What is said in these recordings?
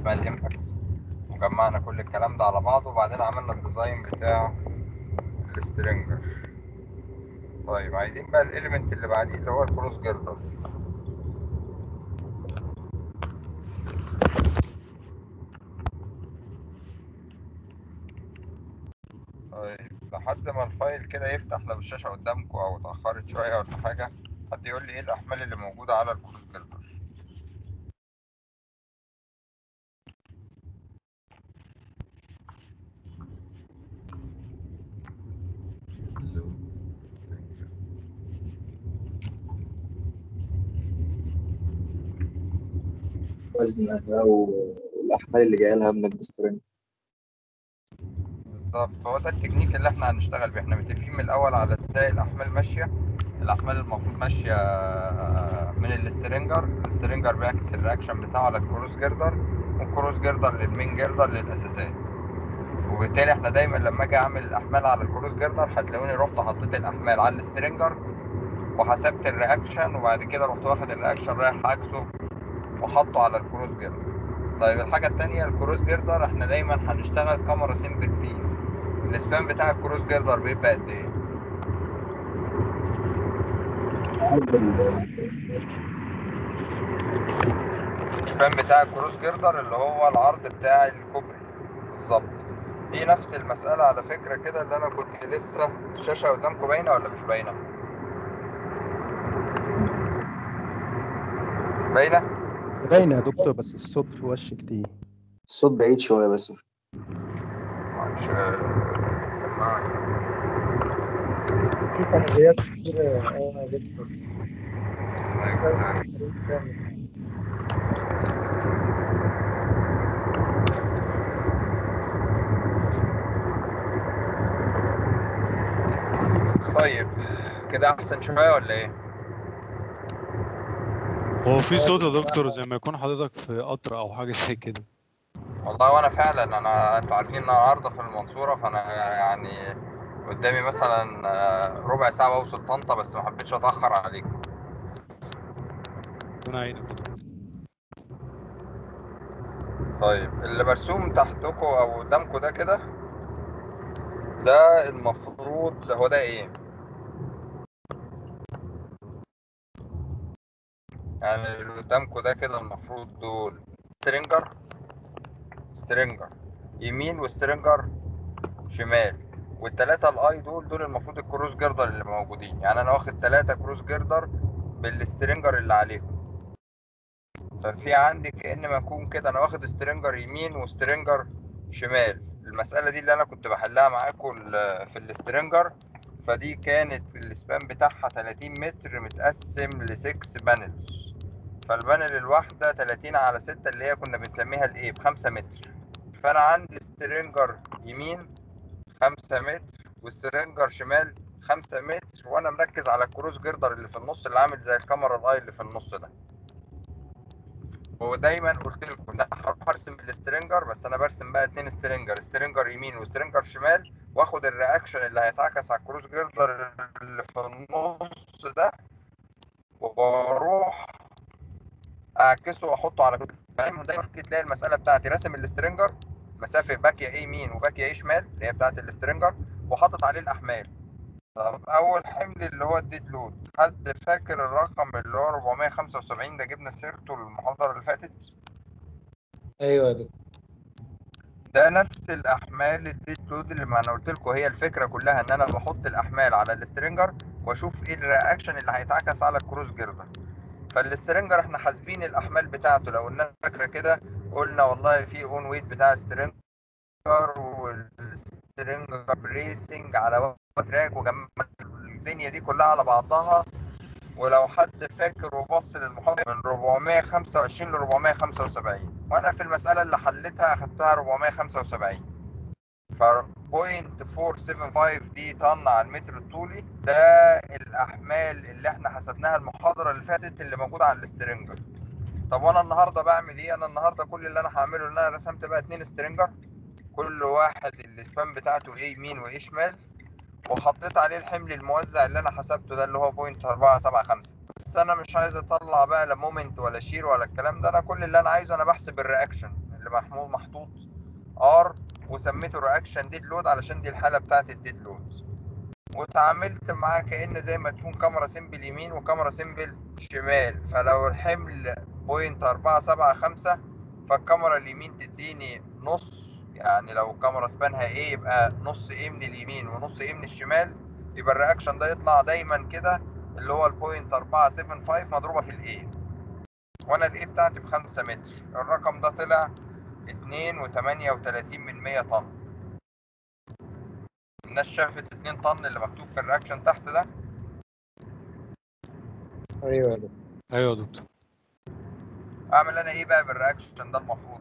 اسمها الامباكت وجمعنا كل الكلام ده على بعضه وبعدين عملنا الديزاين بتاع السترينجر طيب عايزين بقى الاليمنت اللي بعديه اللي هو الكروس جيردر طيب لحد ما الفايل كده يفتح لو الشاشة قدامكم أو اتأخرت شوية ولا حاجة حد يقول لي إيه الأحمال اللي موجودة على الكروس جيردر وزنها والأحمال اللي جاية لها من السترنج بالظبط هو ده التكنيك اللي احنا هنشتغل بيه احنا متفقين من الاول على ازاي الاحمال ماشيه الاحمال المفروض ماشيه من السترينجر السترينجر بيعكس الرياكشن بتاعه على الكروس جيردر والكروس جيردر للمين جيردر للاساسات وبالتالي احنا دايما لما اجي اعمل الاحمال على الكروس جيردر هتلاقوني رحت حطيت الاحمال على السترينجر وحسبت الرياكشن وبعد كده رحت واخد الرياكشن رايح عكسه وحطه على الكروس جيردر طيب الحاجه الثانيه الكروس جيردر احنا دايما هنشتغل كاميرا سيمبل بي السبان بتاع الكروس جيردر بيبقى قد ايه؟ عرض ال السبان بتاع الكروس جيردر اللي هو العرض بتاع الكوبري بالظبط دي نفس المسألة على فكرة كده اللي أنا كنت لسه الشاشة قدامكم باينة ولا مش باينة؟ باينة؟ باينة يا دكتور بس الصوت في وش كتير الصوت بعيد شوية بس مش سماعة في تحديات كتير اه يا دكتور طيب كده أحسن شوية ولا إيه؟ هو في صوت يا دكتور زي ما يكون حضرتك في قطر او حاجه زي كده والله وانا فعلا انا انتوا عارفين ان انا عارضه في المنصوره فانا يعني قدامي مثلا آه، ربع ساعه واوصل طنطا بس ما حبيتش اتاخر عليكم ربنا يعينك يا دكتور. طيب اللي مرسوم تحتكم او قدامكم ده كده ده المفروض هو ده ايه يعني اللي قدامكم ده كده المفروض دول سترينجر سترينجر يمين وسترينجر شمال والتلاتة الاي دول دول المفروض الكروس جيردر اللي موجودين يعني انا واخد تلاتة كروس جيردر بالسترينجر اللي عليهم ففي عندي كأن ما يكون كده انا واخد سترينجر يمين وسترينجر شمال المسألة دي اللي انا كنت بحلها معاكم ال- في السترينجر فدي كانت السبان بتاعها 30 متر متقسم ل 6 بانلز فالبانل الواحدة 30 على 6 اللي هي كنا بنسميها الايه ب 5 متر فانا عندي سترينجر يمين 5 متر وسترينجر شمال 5 متر وانا مركز على الكروس جيردر اللي في النص اللي عامل زي الكاميرا الاي اللي في النص ده ودايما قلت لكم ان انا هروح ارسم السترينجر بس انا برسم بقى اتنين سترينجر سترينجر يمين وسترينجر شمال واخد الرياكشن اللي هيتعكس على الكروس جيردر اللي في النص ده واروح اعكسه واحطه على كل دايما دايما تلاقي المساله بتاعتي راسم السترينجر مسافه باكيه ايه يمين وباكيه ايه شمال اللي هي بتاعت السترينجر وحاطط عليه الاحمال طب اول حمل اللي هو الديد لود حد فاكر الرقم اللي هو 475 ده جبنا سيرته المحاضره اللي فاتت ايوه يا دكتور ده نفس الاحمال الديد لود اللي ما انا قلت لكم هي الفكره كلها ان انا بحط الاحمال على السترينجر واشوف ايه الرياكشن اللي هيتعكس على الكروس جيردر فالسترينجر احنا حاسبين الاحمال بتاعته لو الناس فاكره كده قلنا والله في اون ويت بتاع سترينجر والسترينجر بريسنج على تراك وجمع الدنيا دي كلها على بعضها ولو حد فاكر وبص للمحاضرة من 425 ل 475 وانا في المسألة اللي حليتها اخدتها 475 ف 0.475 دي طن على المتر الطولي ده الاحمال اللي احنا حسبناها المحاضرة اللي فاتت اللي موجودة على السترينجر طب وانا النهارده بعمل ايه انا النهارده كل اللي انا هعمله ان انا رسمت بقى اتنين سترينجر كل واحد السبان بتاعته ايه يمين وايه شمال وحطيت عليه الحمل الموزع اللي انا حسبته ده اللي هو بوينت 475 بس انا مش عايز اطلع بقى لا مومنت ولا شير ولا الكلام ده انا كل اللي انا عايزه انا بحسب الرياكشن اللي محمول محطوط ار وسميته رياكشن ديد لود علشان دي الحاله بتاعت الديد لود وتعاملت معاه كأن زي ما تكون كاميرا سيمبل يمين وكاميرا سيمبل شمال فلو الحمل بوينت أربعة سبعة خمسة فالكاميرا اليمين تديني نص يعني لو الكاميرا سبانها ايه يبقى نص ايه من اليمين ونص ايه من الشمال يبقى الرياكشن ده يطلع دايما كده اللي هو البوينت أربعة سيفن فايف مضروبة في الايه وانا الايه بتاعتي بخمسة متر الرقم ده طلع اتنين وتمانية وتلاتين من مية طن الناس شافت اتنين طن اللي مكتوب في الرياكشن تحت ده ايوه يا دكتور ايوه يا دكتور اعمل انا ايه بقى بالرياكشن ده المفروض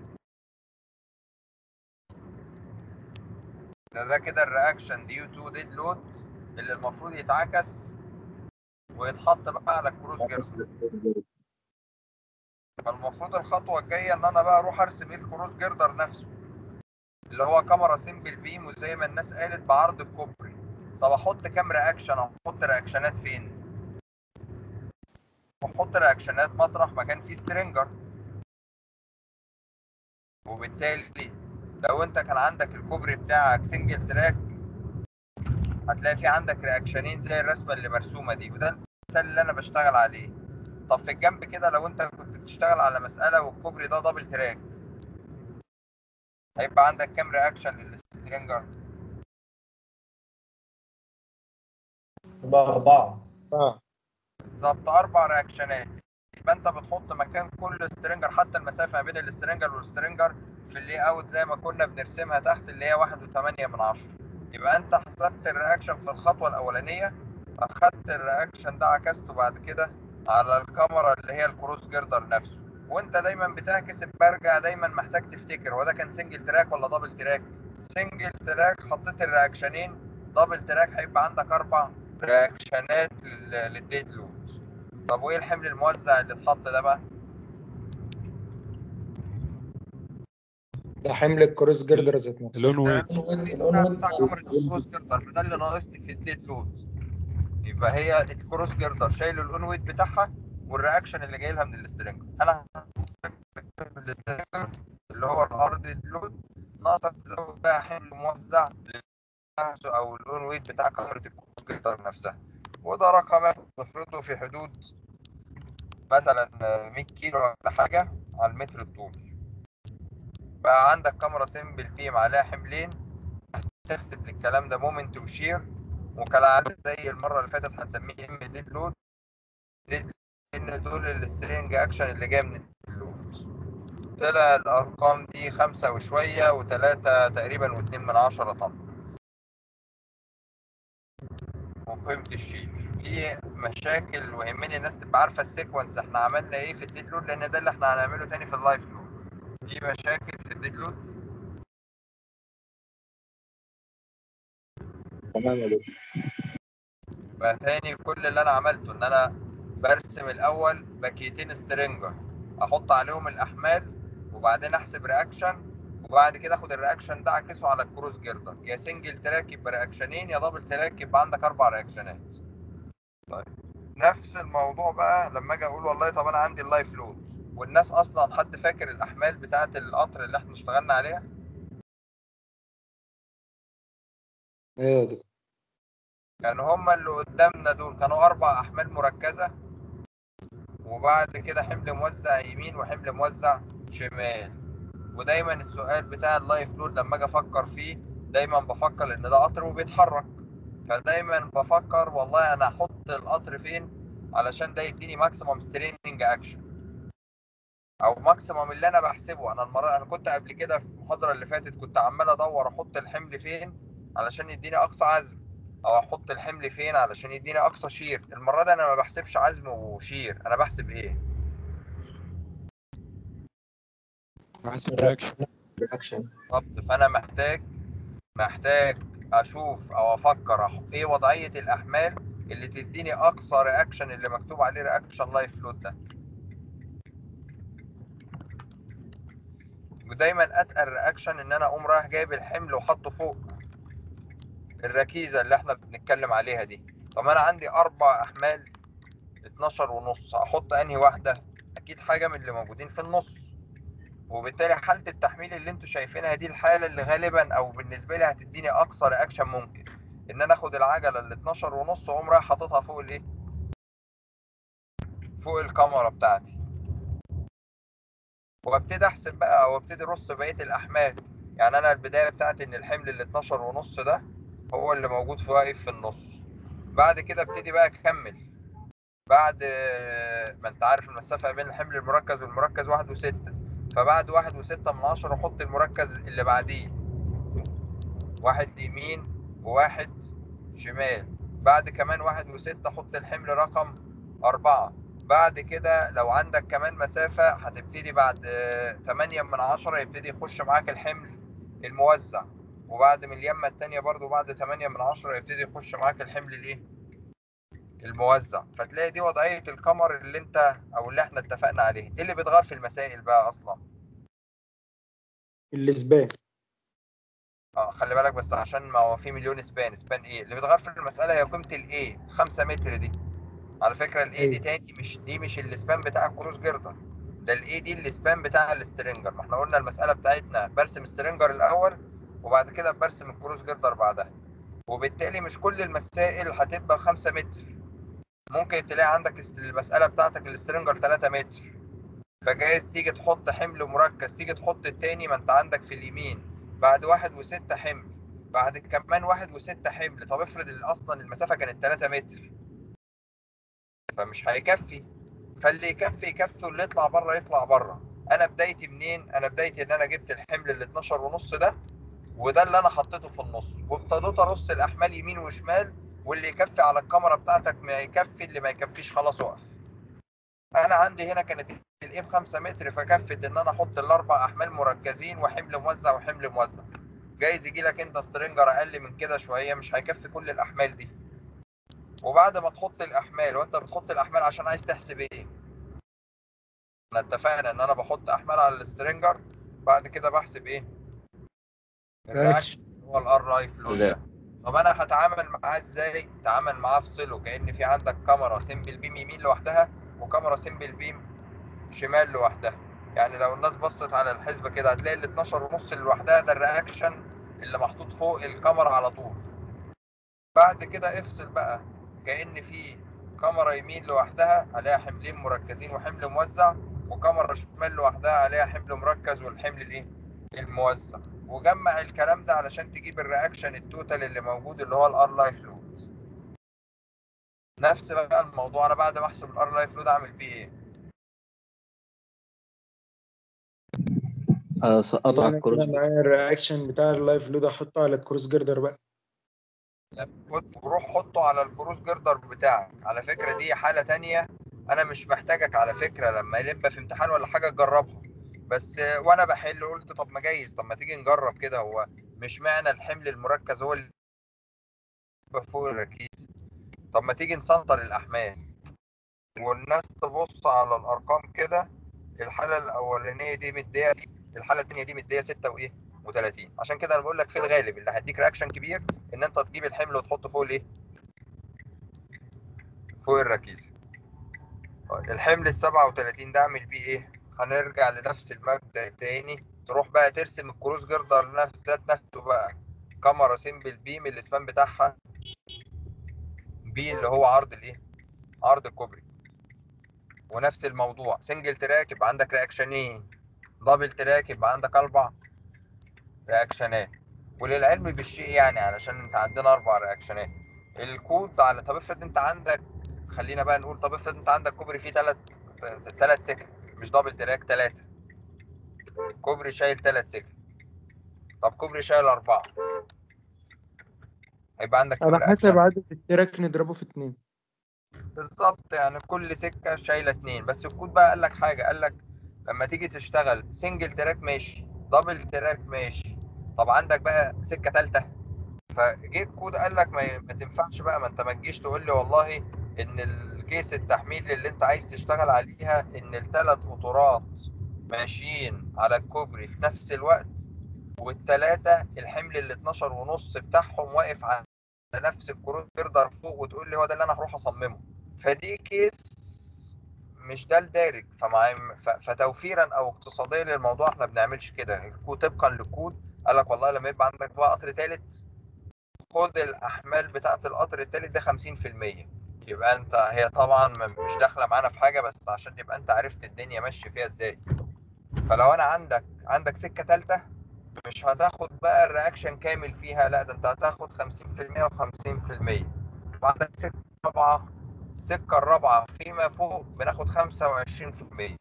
ده ده كده الرياكشن ديو تو ديد لود اللي المفروض يتعكس ويتحط بقى على الكروس جيردر فالمفروض الخطوه الجايه ان انا بقى اروح ارسم ايه الكروس جيردر نفسه اللي هو كاميرا سيمبل بيم وزي ما الناس قالت بعرض الكوبري طب احط كام رياكشن احط رياكشنات فين احط رياكشنات مطرح ما كان فيه سترينجر وبالتالي لو انت كان عندك الكوبري بتاعك سنجل تراك هتلاقي في عندك رياكشنين زي الرسمه اللي مرسومه دي وده المثال اللي انا بشتغل عليه طب في الجنب كده لو انت كنت بتشتغل على مساله والكوبري ده دبل تراك هيبقى عندك كام رياكشن للسترينجر يبقى أربعة اه بالظبط اربع رياكشنات يبقى انت بتحط مكان كل سترينجر حتى المسافه ما بين السترينجر والسترينجر في اللي اوت زي ما كنا بنرسمها تحت اللي هي واحد وثمانية من عشرة يبقى انت حسبت الرياكشن في الخطوه الاولانيه اخدت الرياكشن ده عكسته بعد كده على الكاميرا اللي هي الكروس جيردر نفسه وانت دايما بتعكس برجع دايما محتاج تفتكر هو ده كان سنجل تراك ولا دبل تراك سنجل تراك حطيت الرياكشنين دبل تراك هيبقى عندك اربع رياكشنات لل- للديد لود طب وايه الحمل الموزع اللي اتحط ده بقى ده حمل الكروس جيردر ذات نفسه اللون ويت الأون بتاع كاميرا الكروس جيردر ده اللي ناقصني في الديد لود يبقى هي الكروس جيردر شايل الاون ويت بتاعها والرياكشن اللي جاي لها من الاسترنجر انا من الاسترنجر اللي هو الار ديد لود ناقصك تزود بقى حمل موزع لنفسه او الاون ويت بتاع كاميرا الكروس جيردر نفسها وده رقم نفرضه في حدود مثلا 100 كيلو ولا حاجه على المتر الطول بقى عندك كاميرا سيمبل بيم عليها حملين تحسب للكلام ده مومنت وشير وكالعادة زي المرة اللي فاتت هنسميه ام ديد لود ديد ان دول السترينج اكشن اللي جاي من اللود طلع الارقام دي خمسة وشوية وتلاتة تقريبا واتنين من عشرة طن وقيمة الشير في مشاكل ويهمني الناس تبقى عارفة السيكونس احنا عملنا ايه في الديد لود لان ده اللي احنا هنعمله تاني في اللايف لود في مشاكل في الديد لود تمام يا دكتور بقى تاني كل اللي انا عملته ان انا برسم الاول باكيتين سترينجر احط عليهم الاحمال وبعدين احسب رياكشن وبعد كده اخد الرياكشن ده اعكسه على الكروس جيردر يا سنجل تراك يبقى رياكشنين يا دبل تراك يبقى عندك اربع رياكشنات طيب نفس الموضوع بقى لما اجي اقول والله طب انا عندي اللايف لود والناس اصلا حد فاكر الاحمال بتاعه القطر اللي احنا اشتغلنا عليها ايوه يا دكتور كانوا هما اللي قدامنا دول كانوا أربع أحمال مركزة وبعد كده حمل موزع يمين وحمل موزع شمال ودايما السؤال بتاع اللايف لود لما أجي أفكر فيه دايما بفكر إن ده قطر وبيتحرك فدايما بفكر والله أنا أحط القطر فين علشان ده يديني ماكسيمم ستريننج أكشن أو ماكسيمم اللي أنا بحسبه أنا المرة أنا كنت قبل كده في المحاضرة اللي فاتت كنت عمال أدور أحط الحمل فين علشان يديني أقصى عزم او احط الحمل فين علشان يديني اقصى شير المره دي انا ما بحسبش عزم وشير انا بحسب ايه بحسب رياكشن رياكشن بالظبط فانا محتاج محتاج اشوف او افكر أح- ايه وضعيه الاحمال اللي تديني اقصى رياكشن اللي مكتوب عليه رياكشن لايف لود ده ودايما اتقل رياكشن ان انا اقوم رايح جايب الحمل وحطه فوق الركيزه اللي احنا بنتكلم عليها دي طب انا عندي اربع احمال 12 ونص احط انهي واحده اكيد حاجه من اللي موجودين في النص وبالتالي حالة التحميل اللي انتوا شايفينها دي الحالة اللي غالبا او بالنسبة لي هتديني اقصى رياكشن ممكن ان انا اخد العجلة ال 12 ونص واقوم رايح حاططها فوق الايه فوق الكاميرا بتاعتي وابتدي احسب بقى او ابتدي ارص بقية الاحمال يعني انا البداية بتاعتي ان الحمل ال 12 ونص ده هو اللي موجود في واقف في النص بعد كده ابتدي بقى اكمل بعد ما انت عارف المسافة بين الحمل المركز والمركز واحد وستة فبعد واحد وستة من عشرة احط المركز اللي بعديه واحد يمين وواحد شمال بعد كمان واحد وستة احط الحمل رقم أربعة بعد كده لو عندك كمان مسافة هتبتدي بعد تمانية من عشرة يبتدي يخش معاك الحمل الموزع وبعد من اليمة التانية برضو بعد تمانية من عشرة يبتدي يخش معاك الحمل الايه الموزع فتلاقي دي وضعية القمر اللي انت او اللي احنا اتفقنا عليه ايه اللي بيتغير في المسائل بقى اصلا الاسبان اه خلي بالك بس عشان ما هو في مليون سبان سبان ايه اللي بيتغير في المسألة هي قيمة الايه 5 متر دي على فكرة الايه دي أيوة. تاني مش دي مش السبان بتاع الكروس جيردر ده الايه دي السبان بتاع السترينجر ما احنا قلنا المسألة بتاعتنا برسم سترينجر الاول وبعد كده برسم الكروس جيردر بعدها وبالتالي مش كل المسائل هتبقى 5 متر ممكن تلاقي عندك الس- المسألة بتاعتك السترينجر 3 متر فجايز تيجي تحط حمل مركز تيجي تحط التاني ما انت عندك في اليمين بعد واحد وستة حمل بعد كمان واحد وستة حمل طب افرض ال- اصلا المسافة كانت 3 متر فمش هيكفي فاللي يكفي يكفي واللي يطلع بره يطلع بره انا بدايتي منين انا بدايتي ان انا جبت الحمل ال 12 ونص ده وده اللي انا حطيته في النص وابتديت ارص الاحمال يمين وشمال واللي يكفي على الكاميرا بتاعتك ما يكفي اللي ما يكفيش خلاص وقف انا عندي هنا كانت الايه ب 5 متر فكفت ان انا احط الاربع احمال مركزين وحمل موزع وحمل موزع جايز يجي لك انت سترينجر اقل من كده شويه مش هيكفي كل الاحمال دي وبعد ما تحط الاحمال وانت بتحط الاحمال عشان عايز تحسب ايه احنا اتفقنا ان انا بحط احمال على السترينجر بعد كده بحسب ايه الرياكشن هو الار لايف لود ده طب انا هتعامل معاه ازاي تعامل معاه افصله كان في عندك كاميرا سيمبل بيم يمين لوحدها وكاميرا سيمبل بيم شمال لوحدها يعني لو الناس بصت على الحسبه كده هتلاقي ال 12 ونص اللي لوحدها ده الرياكشن اللي محطوط فوق الكاميرا على طول بعد كده افصل بقى كأن في كاميرا يمين لوحدها عليها حملين مركزين وحمل موزع وكاميرا شمال لوحدها عليها حمل مركز والحمل الايه الموزع وجمع الكلام ده علشان تجيب الرياكشن التوتال اللي موجود اللي هو الار لايف لود نفس بقى الموضوع انا بعد ما احسب الار لايف لود اعمل فيه ايه اسقطه على انا الكروس كده معايا الرياكشن بتاع اللايف لود احطه على الكروس جردر بقى خد- روح حطه على الكروس جردر بتاعك على فكرة دي حالة تانية انا مش محتاجك على فكرة لما يبقى في امتحان ولا حاجة تجربها بس آه، وانا بحل قلت طب ما جايز طب ما تيجي نجرب كده هو مش معنى الحمل المركز هو اللي يبقى فوق الركيز طب ما تيجي نسنطر الاحمال والناس تبص على الارقام كده الحالة الاولانية دي مدية الحالة التانية دي مدية 6 وايه و30 عشان كده انا بقول لك في الغالب اللي هيديك رياكشن كبير ان انت تجيب الحمل وتحطه فوق الايه فوق الركيزة طيب الحمل ال 37 ده اعمل بيه ايه هنرجع لنفس المبدأ تاني تروح بقى ترسم الكروس جردر نفس ذات نفسه بقى كاميرا سيمبل بيم الاسبان بتاعها بي اللي هو عرض الايه عرض الكوبري ونفس الموضوع سنجل تراك يبقى عندك رياكشنين دبل تراك يبقى عندك اربع رياكشنات وللعلم بالشيء يعني علشان انت عندنا اربع رياكشنات الكود على طب افرض انت عندك خلينا بقى نقول طب افرض انت عندك كوبري فيه ثلاث ثلاث سكك مش دبل تراك ثلاثة كوبري شايل ثلاث سكك طب كوبري شايل أربعة هيبقى عندك كام على حسب رياكشن؟ عدد التراك نضربه في اتنين بالظبط يعني كل سكة شايلة اتنين بس الكود بقى قال لك حاجة قال لك لما تيجي تشتغل سنجل تراك ماشي دبل تراك ماشي طب عندك بقى سكة تالتة فجه الكود قال لك ما, ما تنفعش بقى ما انت ما تجيش تقول لي والله ان الكيس التحميل اللي انت عايز تشتغل عليها ان الثلاث قطورات ماشيين على الكوبري في نفس الوقت والثلاثة الحمل ال 12 ونص بتاعهم واقف على نفس الكروس جردر فوق وتقول لي هو ده اللي انا هروح اصممه فدي كيس مش ده الدارج فمع ف- فتوفيرا او اقتصاديا للموضوع احنا بنعملش كده الكود طبقا للكود قال لك والله لما يبقى عندك بقى قطر ثالث خد الاحمال بتاعه القطر الثالث ده 50% يبقى انت هي طبعا م- مش داخله معانا في حاجه بس عشان تبقى انت عرفت الدنيا ماشيه فيها ازاي فلو انا عندك عندك سكه ثالثه مش هتاخد بقى الرياكشن كامل فيها لا ده انت هتاخد 50% و50% وعندك سكه رابعه السكه الرابعه فيما فوق بناخد 25%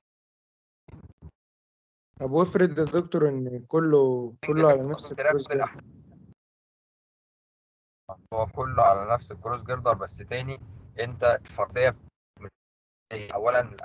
طب وافرض يا دكتور ان كله كله على نفس الكروس جيردر هو كله على نفس الكروس جيردر بس تاني انت الفرديه مش- اولا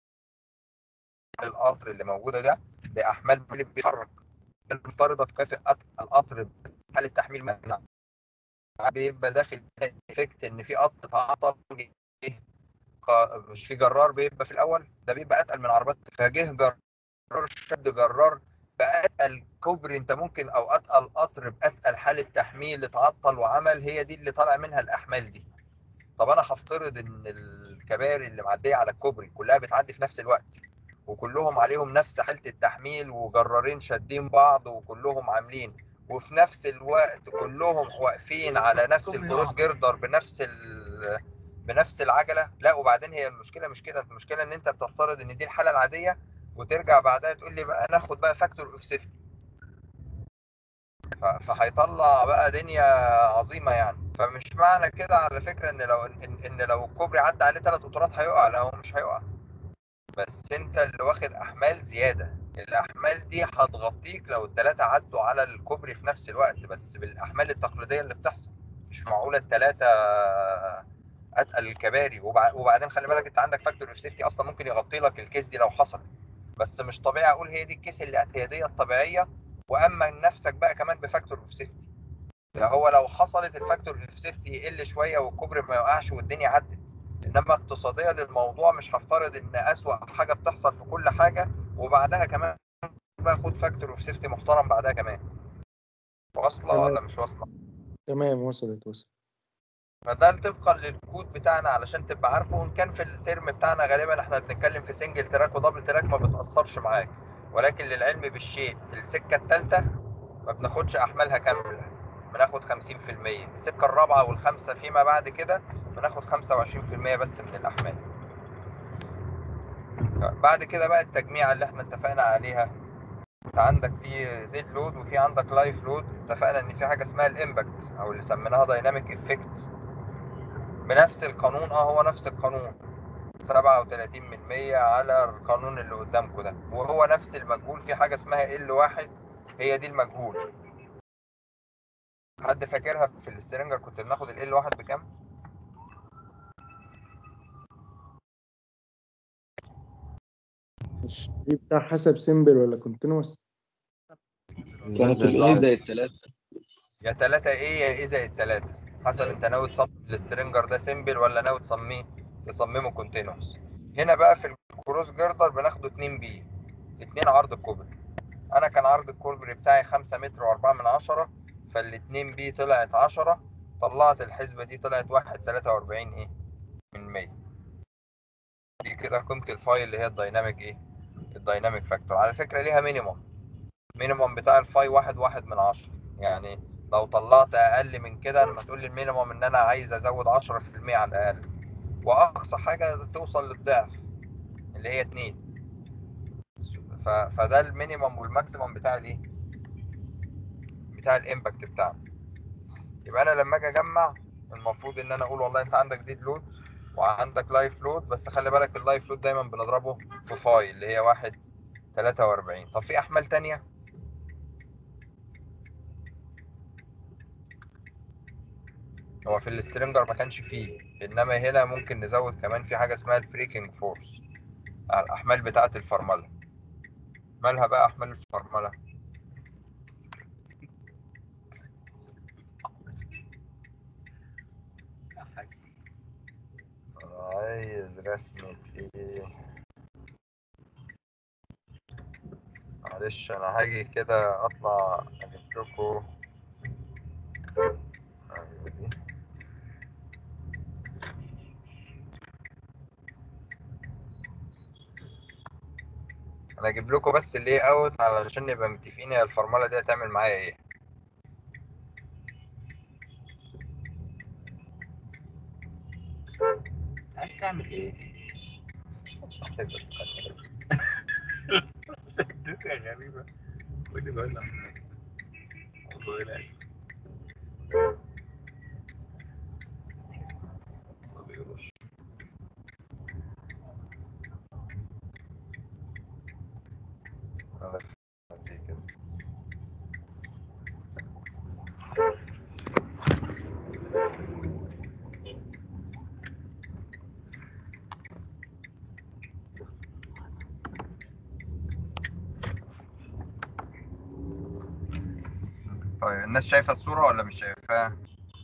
القطر اللي موجوده ده ده احمال اللي بيتحرك المفترضه تكافئ قط- القطر حاله تحميل ممنوع بيبقى داخل افكت ان في قطر تعطل جه ق- مش في جرار بيبقى في الاول ده بيبقى اتقل من عربات فجه جرار شد جرار بأتقل كوبري انت ممكن او اتقل قطر بأتقل حالة تحميل اتعطل وعمل هي دي اللي طالع منها الاحمال دي طب انا هفترض ان الكباري اللي معدية على الكوبري كلها بتعدي في نفس الوقت وكلهم عليهم نفس حالة التحميل وجرارين شادين بعض وكلهم عاملين وفي نفس الوقت كلهم واقفين على نفس الكروس جيردر بنفس ال... بنفس العجله لا وبعدين هي المشكله مش كده المشكله ان انت بتفترض ان دي الحاله العاديه وترجع بعدها تقول لي بقى ناخد بقى فاكتور اوف سيفتي فهيطلع بقى دنيا عظيمه يعني فمش معنى كده على فكره ان لو ان, إن لو الكوبري عدى عليه ثلاث قطارات هيقع لا هو مش هيقع بس انت اللي واخد احمال زياده الاحمال دي هتغطيك لو الثلاثه عدوا على الكوبري في نفس الوقت بس بالاحمال التقليديه اللي بتحصل مش معقوله الثلاثه اتقل الكباري وبع- وبعدين خلي بالك انت عندك فاكتور اوف سيفتي اصلا ممكن يغطي لك الكيس دي لو حصل بس مش طبيعي اقول هي دي الكيس الاعتياديه الطبيعيه وامن نفسك بقى كمان بفاكتور اوف سيفتي ده هو لو حصلت الفاكتور اوف سيفتي يقل شويه والكوبري ما يقعش والدنيا عدت انما اقتصاديا للموضوع مش هفترض ان اسوأ حاجه بتحصل في كل حاجه وبعدها كمان باخد فاكتور اوف سيفتي محترم بعدها كمان واصله تمام. ولا مش واصله تمام وصلت وصلت فده طبقا للكود بتاعنا علشان تبقى عارفه وان كان في الترم بتاعنا غالبا احنا بنتكلم في سنجل تراك ودبل تراك ما بتاثرش معاك ولكن للعلم بالشيء السكه الثالثه ما بناخدش احمالها كامله بناخد 50% السكه الرابعه والخامسه فيما بعد كده بناخد 25% بس من الاحمال بعد كده بقى التجميع اللي احنا اتفقنا عليها انت عندك في ديد لود وفي عندك لايف لود اتفقنا ان في حاجه اسمها الامباكت او اللي سميناها دايناميك افكت بنفس القانون اه هو نفس القانون 37 من 100 على القانون اللي قدامكم ده وهو نفس المجهول في حاجة اسمها ال واحد هي دي المجهول حد فاكرها في السترينجر كنت بناخد ال واحد بكام؟ مش دي بتاع حسب سيمبل ولا كونتينوس كانت الايه زائد ثلاثة يا 3 ايه يا ايه زائد 3 حسب انت ناوي تصمم السترينجر ده سيمبل ولا ناوي تصميه تصممه كونتينوس هنا بقى في الكروس جردر بناخده 2 بي 2 عرض الكوبري انا كان عرض الكوبري بتاعي 5 متر و4 من عشرة فال2 بي طلعت 10 طلعت الحسبة دي طلعت 1 43 ايه من 100 دي كده قيمة الفاي اللي هي الدايناميك ايه الدايناميك فاكتور على فكرة ليها مينيموم مينيموم بتاع الفاي واحد واحد من عشرة يعني لو طلعت اقل من كده لما تقول لي المينيموم ان انا عايز ازود 10% على الاقل واقصى حاجه توصل للضعف اللي هي 2 ف... فده المينيموم والماكسيموم بتاع الايه بتاع الامباكت بتاعنا يبقى انا لما اجي اجمع المفروض ان انا اقول والله انت عندك ديد لود وعندك لايف لود بس خلي بالك اللايف لود دايما بنضربه في فاي اللي هي واحد 43 طب في احمال تانية هو في السترينجر ما كانش فيه انما هنا ممكن نزود كمان في حاجه اسمها البريكنج فورس على الاحمال بتاعه الفرمله مالها بقى احمال الفرمله عايز رسمة ايه معلش انا هاجي كده اطلع اجيب لكم أيوة دي. انا اجيب لكم بس اللي اوت علشان نبقى متفقين هي الفورمولا دي هتعمل معايا ايه عايز تعمل ايه؟ الدنيا غريبة ودي بقول لك والله لا ما بيقولوش أنا في كده. طيب الناس شايفة الصورة ولا مش شايفاها؟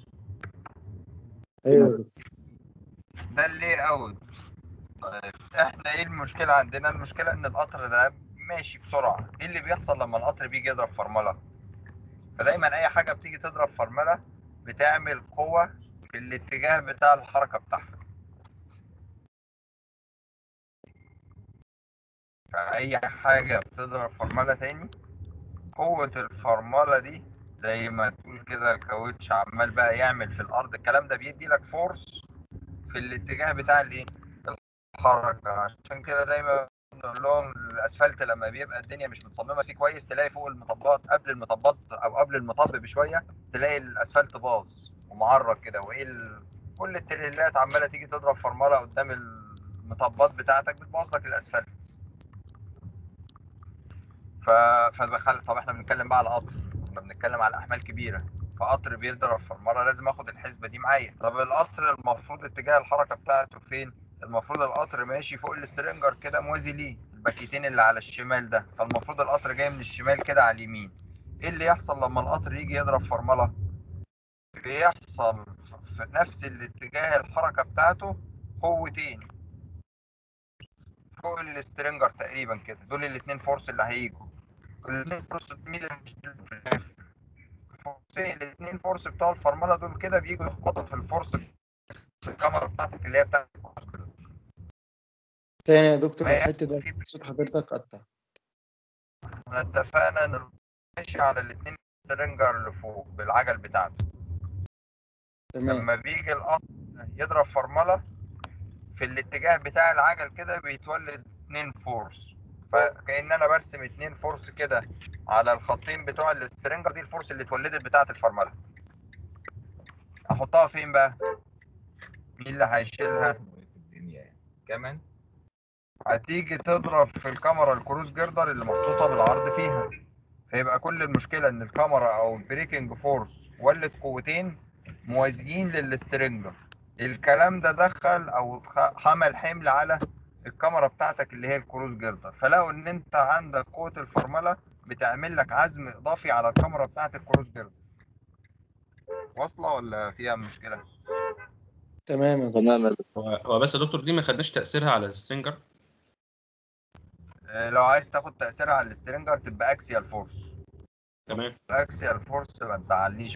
ايوه ده اللي اوت طيب احنا ايه المشكلة عندنا؟ المشكلة ان القطر ده ماشي بسرعة ايه اللي بيحصل لما القطر بيجي يضرب فرملة؟ فدايما اي حاجة بتيجي تضرب فرملة بتعمل قوة في الاتجاه بتاع الحركة بتاعها فأي حاجة بتضرب فرملة تاني قوة الفرملة دي زي ما تقول كده الكاوتش عمال بقى يعمل في الأرض الكلام ده بيدي لك فورس في الاتجاه بتاع الايه؟ الحركة عشان كده دايما نقول لهم الأسفلت لما بيبقى الدنيا مش متصممة فيه كويس تلاقي فوق المطبات قبل المطبات أو قبل المطب بشوية تلاقي الأسفلت باظ ومعرج كده وإيه ال... كل التريلات عمالة تيجي تضرب فرملة قدام المطبات بتاعتك بتبوظ لك الأسفلت ف... فبخل... طب احنا بنتكلم بقى على قطر احنا بنتكلم على احمال كبيره فقطر بيضرب فرمله لازم اخد الحسبه دي معايا طب القطر المفروض اتجاه الحركه بتاعته فين المفروض القطر ماشي فوق السترنجر كده موازي ليه الباكيتين اللي على الشمال ده فالمفروض القطر جاي من الشمال كده على اليمين ايه اللي يحصل لما القطر يجي يضرب فرمله بيحصل في نفس الاتجاه الحركه بتاعته قوتين فوق السترنجر تقريبا كده دول الاتنين فورس اللي هيجوا الاثنين فورس مين اللي هيشيلهم في الاخر فورسين الاثنين فورس بتوع الفرمله دول كده بيجوا يخبطوا في الفورس في الكاميرا بتاعتك اللي هي بتاعت الكمبيوتر. تاني يا دكتور ما الحته ده في- صوت حضرتك قطع احنا اتفقنا ان ماشي على الاثنين سلنجر اللي فوق بالعجل بتاعته تمام لما بيجي القطر يضرب فرمله في الاتجاه بتاع العجل كده بيتولد اتنين فورس فكأن انا برسم اتنين فورس كده على الخطين بتوع السترنجر دي الفورس اللي اتولدت بتاعه الفرمله احطها فين بقى مين اللي هيشيلها كمان هتيجي تضرب في الكاميرا الكروز جيردر اللي محطوطه بالعرض فيها فيبقى كل المشكله ان الكاميرا او البريكنج فورس ولد قوتين موازيين للسترنجر الكلام ده دخل او خ- حمل حمل على الكاميرا بتاعتك اللي هي الكروز جيردر فلو ان انت عندك قوه الفرمله بتعمل لك عزم اضافي على الكاميرا بتاعت الكروز جيردر واصله ولا فيها مشكله تمام يا دكتور تمام يا دكتور. هو هو بس يا دكتور دي ما خدناش تأثيرها على السترينجر آه، لو عايز تاخد تاثيرها على السترنجر تبقى اكسيال فورس تمام الاكسيال فورس ما تزعلنيش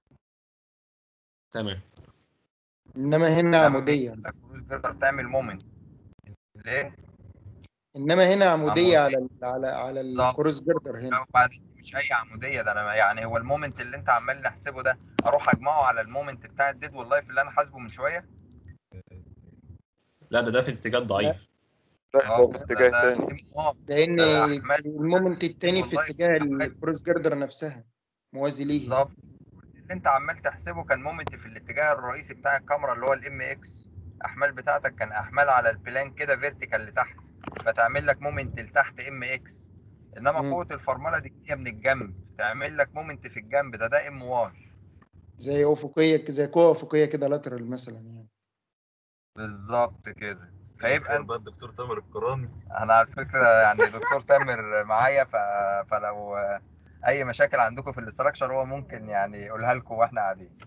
تمام انما هنا لما عموديه الكروز جيردر تعمل مومنت ليه؟ انما هنا عموديه عمودية. على ال على على بالظبط. الكروس جردر هنا لا وبعدين مش اي عموديه ده انا يعني هو المومنت اللي انت عمال نحسبه ده اروح اجمعه على المومنت بتاع الديد واللايف اللي انا حاسبه من شويه لا ده ده في اتجاه ضعيف لا اه هو في ده- اتجاه ده- تاني اه لان ده أحمال. المومنت التاني في والله اتجاه أحمال. الكروس جردر نفسها موازي ليها بالظبط اللي انت عمال تحسبه كان مومنت في الاتجاه الرئيسي بتاع الكاميرا اللي هو الام اكس احمال بتاعتك كان احمال على البلان كده فيرتيكال لتحت فتعمل لك مومنت لتحت ام اكس انما مم. قوه الفرمله دي جايه من الجنب تعمل لك مومنت في الجنب ده ده ام واي زي افقيه زي قوه افقيه كده لاترال مثلا يعني بالظبط كده فيبقى انت بقى الدكتور تامر القراني انا على فكره يعني دكتور تامر معايا ف... فلو اي مشاكل عندكم في الاستراكشر هو ممكن يعني يقولها لكم واحنا قاعدين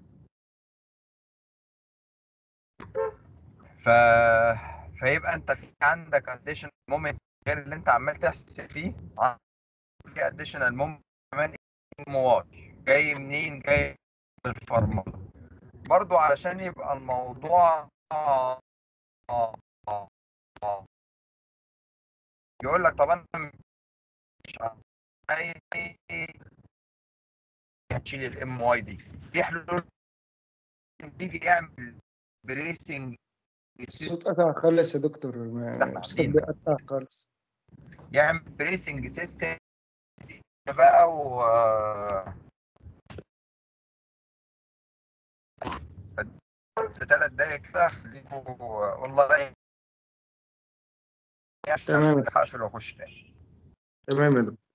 ف... فيبقى انت في عندك اديشنال مومنت غير اللي انت عمال تحسب فيه في اديشنال مومنت كمان ام واي جاي منين جاي من الفرمله برضو علشان يبقى الموضوع يقول لك طب انا مش عايز تشيل الام واي دي في حلول بيجي يعمل بريسنج الصوت قطع خالص يا دكتور ما- استنى، الصوت عايزين. بيقطع خالص يعمل بريسنج سيستم بقى و في ثلاث دقايق كده خليكوا اونلاين تمام. هقفل واخش تاني تمام يا دكتور